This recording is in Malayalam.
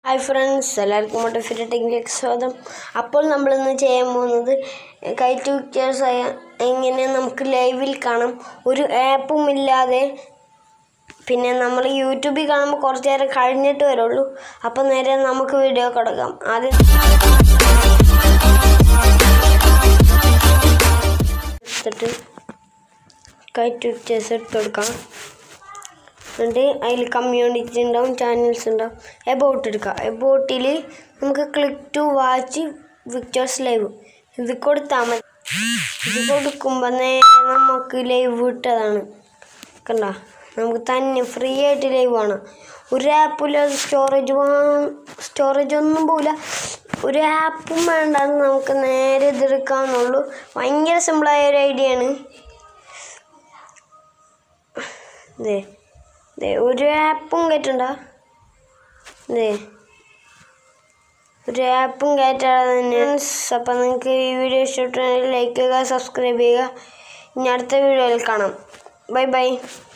ഹായ് ഫ്രണ്ട്സ് എല്ലാവർക്കും മോട്ടിഫിറ്റ് ടെക്കിലേക്ക് സ്വാഗതം അപ്പോൾ നമ്മളിന്ന് ചെയ്യാൻ പോകുന്നത് കൈറ്റ് പിക്ചേഴ്സായ എങ്ങനെ നമുക്ക് ലൈവിൽ കാണാം ഒരു ആപ്പും ഇല്ലാതെ പിന്നെ നമ്മൾ യൂട്യൂബിൽ കാണുമ്പോൾ കുറച്ച് നേരം കഴിഞ്ഞിട്ട് വരുള്ളൂ അപ്പോൾ നേരെ നമുക്ക് വീഡിയോ കൊടുക്കാം ആദ്യം എടുത്തിട്ട് കൈറ്റ് പിക്ചേഴ്സ് എടുത്ത് കൊടുക്കാം എന്നിട്ട് അതിൽ കമ്മ്യൂണിറ്റി ഉണ്ടാവും ചാനൽസ് ഉണ്ടാവും എബോട്ട് എടുക്കുക എബോട്ടിൽ നമുക്ക് click to watch pictures live ഇത് കൊടുത്താൽ മതി ഇത് കൊടുക്കുമ്പോൾ നേരെ നമുക്ക് ലൈവ് വിട്ടതാണ് കണ്ട നമുക്ക് തന്നെ ഫ്രീ ആയിട്ട് ലൈവ് ആണ് ഒരു ആപ്പില്ല സ്റ്റോറേജ് സ്റ്റോറേജ് ഒന്നും പോവില്ല ഒരു ആപ്പും വേണ്ട നമുക്ക് നേരെ ഇതെടുക്കാവുന്നുള്ളൂ ഭയങ്കര സിമ്പിളായ ഒരു ഐഡിയ ആണ് ഇതേ ദേ ഒരു ആപ്പും കയറ്റണ്ട ദേ ഒരു ആപ്പും കയറ്റാതെ തന്നെ അപ്പം നിങ്ങൾക്ക് ഈ വീഡിയോ ഇഷ്ടപ്പെട്ടെങ്കിൽ ലൈക്ക് ചെയ്യുക സബ്സ്ക്രൈബ് ചെയ്യുക ഇനി അടുത്ത വീഡിയോയിൽ കാണാം ബൈ ബൈ